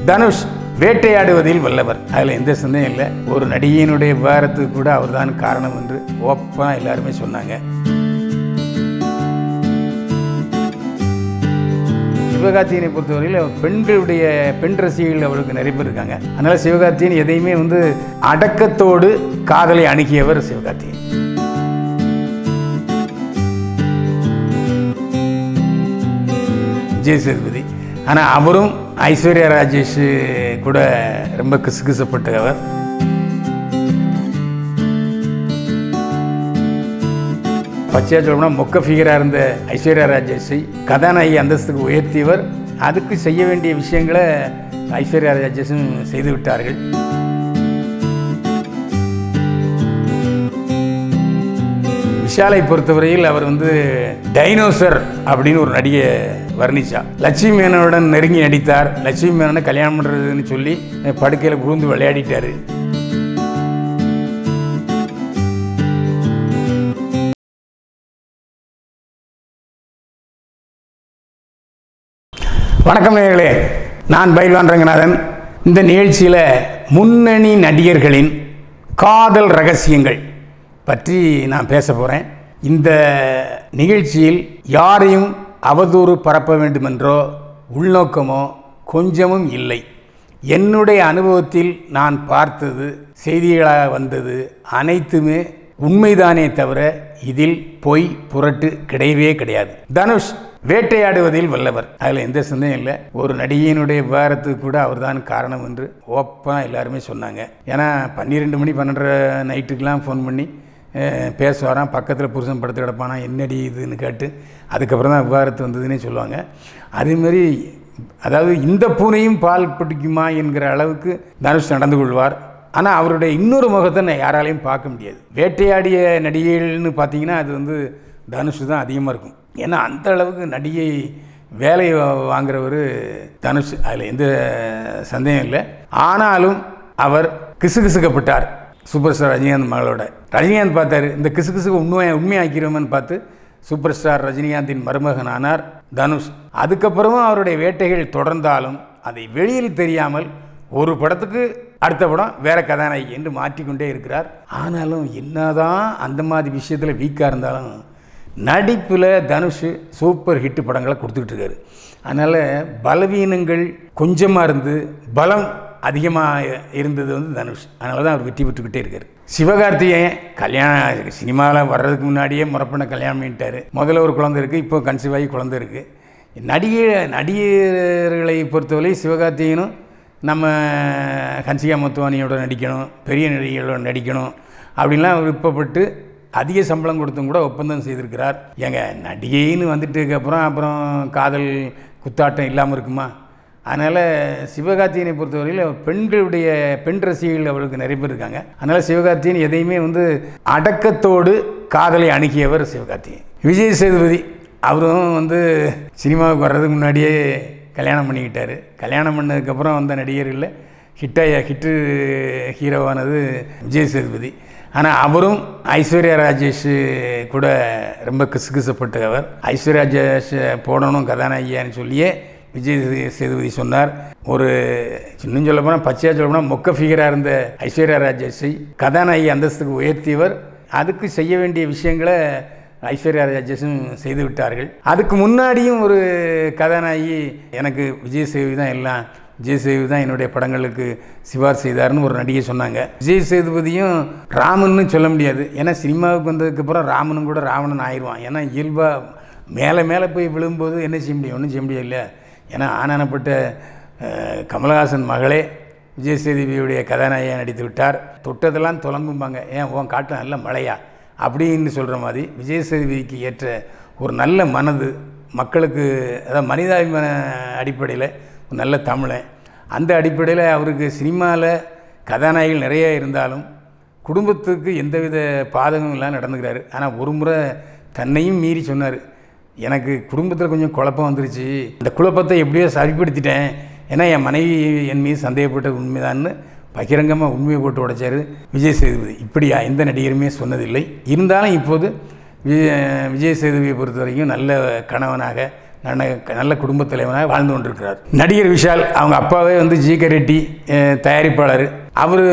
தனுஷ் வேட்டையாடுவதில் வல்லவர் அதில் எந்த சந்தேகம் இல்லை ஒரு நடிகையினுடைய விவகாரத்துக்கு கூட அவர்தான் காரணம் என்று ஓப்பனாக எல்லாருமே சொன்னாங்க சிவகார்த்தியனை பொறுத்தவரையில் பெண்களுடைய பெண் ரசிகர்கள் அவருக்கு நிறைய பேர் இருக்காங்க அதனால சிவகார்த்தியன் எதையுமே வந்து அடக்கத்தோடு காதலை அணுகியவர் சிவகார்த்தியன் விஜய் சேதுபதி ஆனால் அவரும் ஐஸ்வர்யா ராஜேஷ் கூட ரொம்ப கிசுகிசப்பட்டவர் பச்சையா சொல்லணும்னா மொக்க ஃபிகராக இருந்த ஐஸ்வர்யா ராஜேஷை கதாநாயகி அந்தஸ்துக்கு உயர்த்தியவர் அதுக்கு செய்ய வேண்டிய விஷயங்களை ஐஸ்வர்யா ராஜேஷும் செய்து விட்டார்கள் விஷாலை பொறுத்தவரையில் அவர் வந்து டைனோசர் அப்படின்னு ஒரு நடிகை வர்ணிச்சா லட்சுமி மேனனுடன் நெருங்கி நடித்தார் லட்சுமி மேனனை கல்யாணம் பண்ணுறதுன்னு சொல்லி படுக்கையில் புகுந்து விளையாடிட்டாரு வணக்கம் நேயர்களே நான் பைல்வான் ரங்கநாதன் இந்த நிகழ்ச்சியில் முன்னணி நடிகர்களின் காதல் ரகசியங்கள் பற்றி நான் பேச போகிறேன் இந்த நிகழ்ச்சியில் யாரையும் அவதூறு பரப்ப வேண்டுமென்றோ உள்நோக்கமோ கொஞ்சமும் இல்லை என்னுடைய அனுபவத்தில் நான் பார்த்தது செய்திகளாக வந்தது அனைத்துமே உண்மைதானே தவிர இதில் பொய் புரட்டு கிடையவே கிடையாது தனுஷ் வேட்டையாடுவதில் வல்லவர் அதில் எந்த சந்தேகம் இல்லை ஒரு நடிகையினுடைய விவகாரத்துக்கு கூட அவர்தான் காரணம் என்று ஓப்பனாக எல்லாருமே சொன்னாங்க ஏன்னா பன்னிரெண்டு மணி பன்னெண்டரை நைட்டுக்கெலாம் ஃபோன் பண்ணி அஹ், பேசுவாராம் பக்கத்தில் புருஷன் படுத்து கிடப்பானா என்னடி இதுன்னு கேட்டு அதுக்கப்புறம் தான் விவகாரத்து வந்ததுன்னே சொல்லுவாங்க அதேமாரி அதாவது இந்த பூனையும் பால் பிடிக்குமா என்கிற அளவுக்கு தனுஷ் நடந்து கொள்வார் ஆனால் அவருடைய இன்னொரு முகத்தை நான் யாராலையும் பார்க்க முடியாது வேட்டையாடிய நடிகைகள்னு பார்த்தீங்கன்னா அது வந்து தனுஷ் தான் அதிகமாக இருக்கும் ஏன்னா அந்த அளவுக்கு நடிகை வேலையை வாங்குறவர் தனுஷ் அதில் எந்த சந்தேகம் இல்லை ஆனாலும் அவர் கிசுகிசுக்கப்பட்டார் சூப்பர் ஸ்டார் ரஜினிகாந்த் மகளோட ரஜினிகாந்த் பார்த்தாரு இந்த கிசுகிசுக்கு உண்மை உண்மையாக்கிறோமன்னு பார்த்து சூப்பர் ஸ்டார் ரஜினிகாந்தின் மருமகன் ஆனார் தனுஷ் அதுக்கப்புறமும் அவருடைய வேட்டைகள் தொடர்ந்தாலும் அதை வெளியில் தெரியாமல் ஒரு படத்துக்கு அடுத்த படம் வேற கதாநாயகி என்று மாற்றிக்கொண்டே இருக்கிறார் ஆனாலும் என்னதான் அந்த மாதிரி விஷயத்தில் வீக்காக இருந்தாலும் நடிப்பில் தனுஷ் சூப்பர் ஹிட் படங்களை கொடுத்துக்கிட்டு இருக்காரு அதனால் பலவீனங்கள் கொஞ்சமாக இருந்து பலம் அதிகமாக இருந்தது வந்து தனுஷ் அதனால தான் அவர் வெற்றி பெற்றுக்கிட்டே இருக்கார் சிவகார்த்திகேயன் கல்யாணம் சினிமாவில் வர்றதுக்கு முன்னாடியே முறப்பண்ண கல்யாணம் பண்ணிட்டாரு முதல்ல ஒரு குழந்தை இருக்குது இப்போ கன்சீவ் ஆகி குழந்தை இருக்குது நடிகை நடிகர்களை பொறுத்தவரை சிவகார்த்திகேயனும் நம்ம ஹன்சிகா மத்துவானியோட நடிக்கணும் பெரிய நடிகைகளோட நடிக்கணும் அப்படின்லாம் விருப்பப்பட்டு அதிக சம்பளம் கொடுத்தும் கூட ஒப்பந்தம் செய்திருக்கிறார் ஏங்க நடிகைன்னு வந்துட்டதுக்கு அப்புறம் அப்புறம் காதல் குத்தாட்டம் இல்லாமல் இருக்குமா அதனால் சிவகார்த்தியனை பொறுத்தவரையில் பெண்களுடைய பெண் ரசிகர்கள் அவருக்கு நிறைய பேர் இருக்காங்க அதனால் சிவகார்த்தியன் எதையுமே வந்து அடக்கத்தோடு காதலை அணுகியவர் சிவகார்த்தியன் விஜய் சேதுபதி அவரும் வந்து சினிமாவுக்கு வர்றதுக்கு முன்னாடியே கல்யாணம் பண்ணிக்கிட்டாரு கல்யாணம் பண்ணதுக்கப்புறம் வந்த நடிகர்களில் ஹிட்டாய ஹிட்டு ஹீரோவானது விஜய் சேதுபதி ஆனால் அவரும் ஐஸ்வர்யா ராஜேஷ் கூட ரொம்ப கிசுகிசப்பட்டவர் ஐஸ்வர்யா ராஜேஷ் போடணும் கதாநாயகியான்னு சொல்லியே விஜய் சேதுபதி சொன்னார் ஒரு இன்னும் சொல்ல போனால் பச்சையாக சொல்ல போனால் மொக்க ஃபிகராக இருந்த ஐஸ்வர்யா ராஜேஷை கதாநாயகி அந்தஸ்துக்கு உயர்த்தியவர் அதுக்கு செய்ய வேண்டிய விஷயங்களை ஐஸ்வர்யா ராஜேஷும் செய்து விட்டார்கள் அதுக்கு முன்னாடியும் ஒரு கதாநாயகி எனக்கு விஜய் சேவி தான் எல்லாம் விஜய் சேவி தான் என்னுடைய படங்களுக்கு சிபார் செய்தார்னு ஒரு நடிகை சொன்னாங்க விஜய் சேதுபதியும் ராமன்னு சொல்ல முடியாது ஏன்னா சினிமாவுக்கு வந்ததுக்கப்புறம் ராமனும் கூட ராவணன் ஆயிடுவான் ஏன்னா இயல்பாக மேலே மேலே போய் விழும்போது என்ன செய்ய முடியும் ஒன்றும் செய்ய முடியாது இல்லையா ஏன்னா ஆனானப்பட்ட அஹ், கமலஹாசன் மகளே விஜய் சேதுபதியுடைய கதாநாயகியாக நடித்து விட்டார் தொட்டதெல்லாம் தொலங்கும்பாங்க ஏன் உன் காட்டில் நல்ல மழையா அப்படின்னு சொல்கிற மாதிரி விஜய் சேதுபதிக்கு ஏற்ற ஒரு நல்ல மனது மக்களுக்கு அதாவது மனிதாபிமான அடிப்படையில் ஒரு நல்ல தமிழன் அந்த அடிப்படையில் அவருக்கு சினிமாவில் கதாநாயகிகள் நிறைய இருந்தாலும் குடும்பத்துக்கு எந்தவித பாதகமும் இல்லாமல் நடந்துக்கிறாரு ஆனால் ஒரு முறை தன்னையும் மீறி சொன்னார் எனக்கு குடும்பத்தில் கொஞ்சம் குழப்பம் வந்துருச்சு அந்த குழப்பத்தை எப்படியோ சரிப்படுத்திட்டேன் ஏன்னா என் மனைவி என் மீது சந்தேகப்பட்டது உண்மைதான்னு பகிரங்கமாக உண்மையை போட்டு உடைச்சாரு விஜய் சேதுபதி இப்படியா எந்த நடிகருமே சொன்னதில்லை இருந்தாலும் இப்போது விஜய் விஜய் சேதுபதியை பொறுத்த வரைக்கும் நல்ல கணவனாக நல்ல நல்ல குடும்பத் தலைவனாக வாழ்ந்து கொண்டிருக்கிறார் நடிகர் விஷால் அவங்க அப்பாவே வந்து ஜி கே ரெட்டி அஹ், தயாரிப்பாளர் அவர்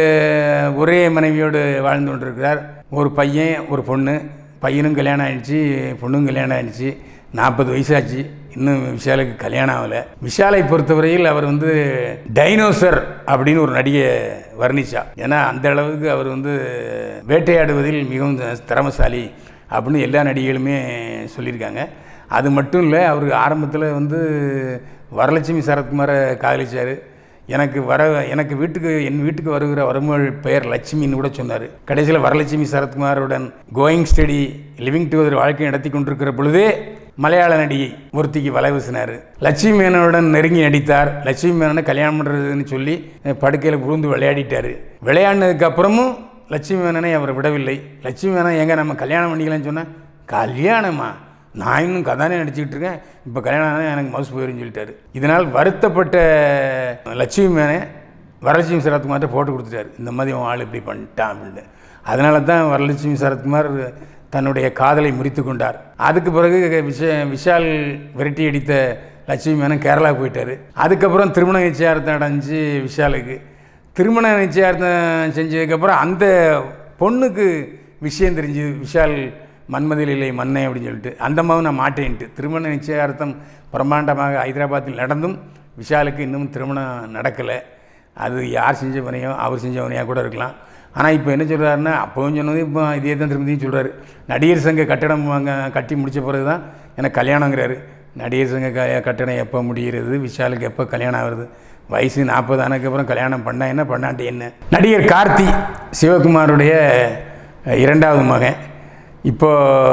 ஒரே மனைவியோடு வாழ்ந்து கொண்டிருக்கிறார் ஒரு பையன் ஒரு பொண்ணு பையனும் கல்யாணம் ஆயிடுச்சு பொண்ணும் கல்யாணம் ஆயிடுச்சு நாற்பது வயசாச்சு இன்னும் விஷாலுக்கு கல்யாணம் ஆகலை விஷாலை பொறுத்தவரையில் அவர் வந்து டைனோசர் அப்படின்னு ஒரு நடிகை வர்ணிச்சா ஏன்னா அந்த அளவுக்கு அவர் வந்து வேட்டையாடுவதில் மிகவும் திறமசாலி அப்படின்னு எல்லா நடிகைகளுமே சொல்லியிருக்காங்க அது மட்டும் இல்லை அவர் ஆரம்பத்தில் வந்து வரலட்சுமி சரத்குமாரை காதலிச்சார் எனக்கு வர எனக்கு வீட்டுக்கு என் வீட்டுக்கு வருகிற வருமகள் பெயர் லட்சுமின்னு கூட சொன்னார் கடைசியில் வரலட்சுமி சரத்குமாருடன் கோயிங் ஸ்டடி லிவிங் டுகெதர் வாழ்க்கை நடத்தி கொண்டிருக்கிற பொழுதே மலையாள நடிகை ஒருத்திக்கு வலை வீசினார் லட்சுமி மேனனுடன் நெருங்கி நடித்தார் லட்சுமி மேனனை கல்யாணம் பண்ணுறதுன்னு சொல்லி படுக்கையில் புகுந்து விளையாடிட்டார் விளையாடினதுக்கு அப்புறமும் லட்சுமி மேனனை அவர் விடவில்லை லட்சுமி மேனன் எங்க நம்ம கல்யாணம் பண்ணிக்கலாம்னு சொன்னால் கல்யாணமா நான் இன்னும் கதானே நடிச்சுக்கிட்டு இருக்கேன் இப்போ கல்யாணம் ஆனால் எனக்கு மவுஸ் போயிருன்னு சொல்லிட்டாரு இதனால் வருத்தப்பட்ட லட்சுமி மேனே வரலட்சுமி சரத்குமார்ட்ட போட்டு கொடுத்துட்டாரு இந்த மாதிரி உன் ஆள் இப்படி பண்ணிட்டான் அப்படின்ட்டு அதனால தான் வரலட்சுமி சரத்குமார் தன்னுடைய காதலை முறித்து கொண்டார் அதுக்கு பிறகு விஷ விஷால் விரட்டி அடித்த லட்சுமி மேனன் கேரளா போயிட்டார் அதுக்கப்புறம் திருமண நிச்சயார்த்தம் அடைஞ்சு விஷாலுக்கு திருமண நிச்சயார்த்தம் செஞ்சதுக்கப்புறம் அந்த பொண்ணுக்கு விஷயம் தெரிஞ்சு விஷால் மன்மதில் இல்லை மன்னை அப்படின்னு சொல்லிட்டு அந்த மாதிரி நான் மாட்டேன்ட்டு திருமண நிச்சயார்த்தம் பிரம்மாண்டமாக ஹைதராபாத்தில் நடந்தும் விஷாலுக்கு இன்னும் திருமணம் நடக்கலை அது யார் செஞ்ச வினையோ அவர் செஞ்ச வினையாக கூட இருக்கலாம் ஆனால் இப்போ என்ன சொல்கிறாருன்னா அப்போவும் சொன்னது இப்போ இதே தான் திரும்பியும் சொல்கிறாரு நடிகர் சங்க கட்டடம் வாங்க கட்டி முடித்த பிறகு தான் எனக்கு கல்யாணங்கிறாரு நடிகர் சங்க க கட்டடம் எப்போ முடிகிறது விஷாலுக்கு எப்போ கல்யாணம் ஆகுறது வயசு நாற்பது ஆனதுக்கப்புறம் கல்யாணம் பண்ணா என்ன பண்ணாட்டி என்ன நடிகர் கார்த்தி சிவகுமாருடைய இரண்டாவது மகன் இப்போ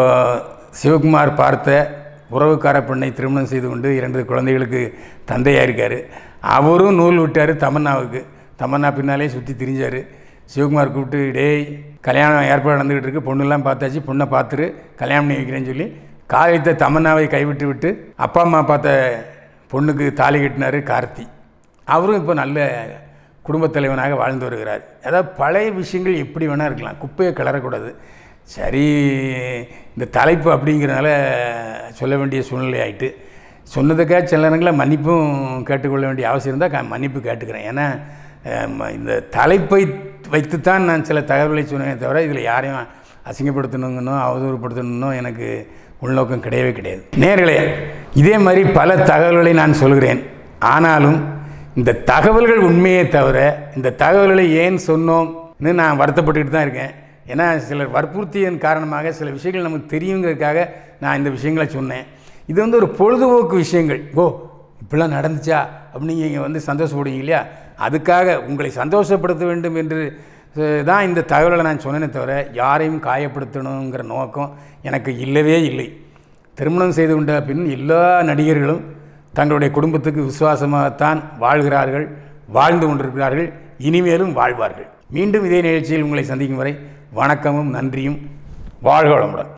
சிவகுமார் பார்த்த உறவுக்கார பெண்ணை திருமணம் செய்து கொண்டு இரண்டு குழந்தைகளுக்கு தந்தையாக இருக்கார் அவரும் நூல் விட்டார் தமன்னாவுக்கு தமன்னா பின்னாலே சுற்றி திரிஞ்சார் சிவகுமார் கூப்பிட்டு டேய் கல்யாணம் ஏற்பாடு நடந்துக்கிட்டு இருக்கு பொண்ணெல்லாம் பார்த்தாச்சு பொண்ணை பார்த்துரு கல்யாணம் பண்ணி வைக்கிறேன்னு சொல்லி காலைத்த தமன்னாவை கைவிட்டு விட்டு அப்பா அம்மா பார்த்த பொண்ணுக்கு தாலி கட்டினார் கார்த்தி அவரும் இப்போ நல்ல குடும்பத் தலைவனாக வாழ்ந்து வருகிறார் அதாவது பழைய விஷயங்கள் எப்படி வேணால் இருக்கலாம் குப்பையை கிளறக்கூடாது சரி இந்த தலைப்பு அப்படிங்கிறனால சொல்ல வேண்டிய சூழ்நிலை ஆயிட்டு சொன்னதுக்காக சில நேரங்களில் மன்னிப்பும் கேட்டுக்கொள்ள வேண்டிய அவசியம் இருந்தால் க- மன்னிப்பு கேட்டுக்கிறேன் ஏன்னா அஹ், ம- இந்த தலைப்பை வைத்துத்தான் நான் சில தகவல்களை சொன்னேனே தவிர இதில் யாரையும் அசிங்கப்படுத்தணுங்கன்னோ அவதூறுப்படுத்தணுன்னோ எனக்கு உள்நோக்கம் கிடையவே கிடையாது நேர்களே இதே மாதிரி பல தகவல்களை நான் சொல்கிறேன் ஆனாலும் இந்த தகவல்கள் உண்மையே தவிர இந்த தகவல்களை ஏன் சொன்னோம்னு நான் வருத்தப்பட்டுக்கிட்டு தான் இருக்கேன் ஏன்னா சிலர் வற்புறுத்தியின் காரணமாக சில விஷயங்கள் நமக்கு தெரியுங்கிறதுக்காக நான் இந்த விஷயங்களை சொன்னேன் இது வந்து ஒரு பொழுதுபோக்கு விஷயங்கள் ஓ இப்படிலாம் நடந்துச்சா அப்படின்னு நீங்கள் வந்து சந்தோஷப்படுவீங்க இல்லையா அதுக்காக உங்களை சந்தோஷப்படுத்த வேண்டும் என்று அஹ், தான் இந்த தகவலை நான் சொன்னேனே தவிர யாரையும் காயப்படுத்தணுங்கிற நோக்கம் எனக்கு இல்லவே இல்லை திருமணம் செய்து கொண்ட பின் எல்லா நடிகர்களும் தங்களுடைய குடும்பத்துக்கு விசுவாசமாகத்தான் வாழ்கிறார்கள் வாழ்ந்து கொண்டிருக்கிறார்கள் இனிமேலும் வாழ்வார்கள் மீண்டும் இதே நிகழ்ச்சியில் உங்களை சந்திக்கும் வரை வணக்கமும் நன்றியும் வாழ்க வளமுடன்